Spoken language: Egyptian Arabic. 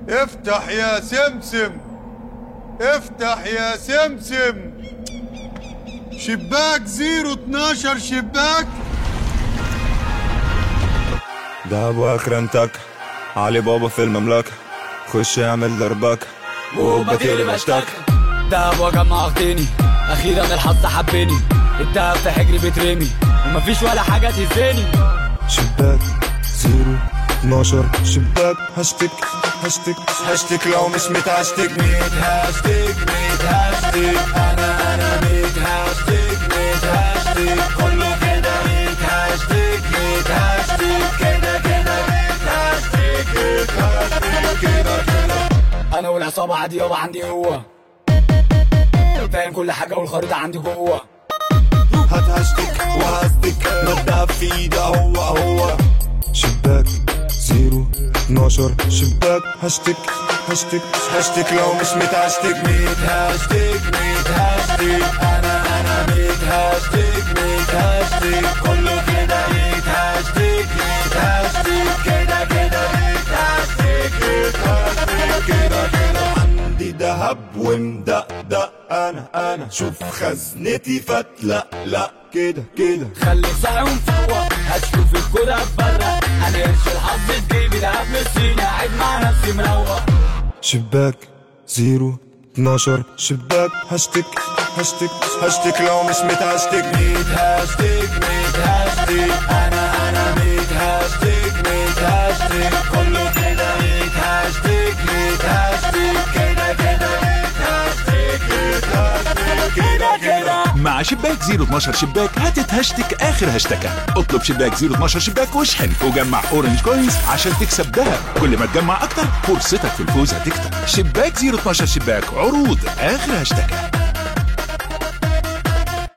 افتح يا سمسم افتح يا سمسم شباك زيرو اتناشر شباك دهب واخرنتك علي بابا في المملكة خش اعمل دربك وبطيري بشتك دهب وجمعتني اخيرا الحظ حبني الدهب في حجري بيترمي ومفيش ولا حاجه تهزني شباك زيرو 12 شباك هاشتك هاشتك هاشتك لو مش متهاشتك ميت هاشتك ميت هاشتك انا انا ميت هاشتك ميت هاشتك كله كده ميت هاشتك ميت هاشتك كده كده ميت هاشتك ميت هاشتك كده كده انا والعصابه عادي يابا عندي قوه فاهم كل حاجه والخريطه عندي جوه هات هاشتك وهاستك ما الدهب في ايدي هو هو شباك زيرو 12 شباك هاشتك هاشتك هاشتك لو مش متهاشتك ميت هاشتك ميت هاشتك انا انا ميت هاشتك ميت هاشتك كله كده ميت هاشتك ميت هاشتك كده كده ميت هاشتك ميت هاشتك كده كده عندي دهب ومدقدق انا انا شوف خزنتي فتلق لا كده كده خلي صاحي ومفوق هتشوف الكرة برا انا قرش الحظ في جيبي دهب من الصين قاعد مع نفسي مروق شباك زيرو 12 شباك هاشتك هاشتك هاشتك لو مش متهاشتك ميت هاشتك ميت هاشتك انا انا ميت هاشتك ميت هاشتك كله كده ميت هاشتك ميت هاشتك كده كده ميت هاشتك ميت هاشتك كده كده مع شباك 012 شباك هتتهشتك اخر هشتكه اطلب شباك 012 شباك واشحن وجمع اورنج كوينز عشان تكسب دهب كل ما تجمع اكتر فرصتك في الفوز هتكتر شباك 012 شباك عروض اخر هشتكه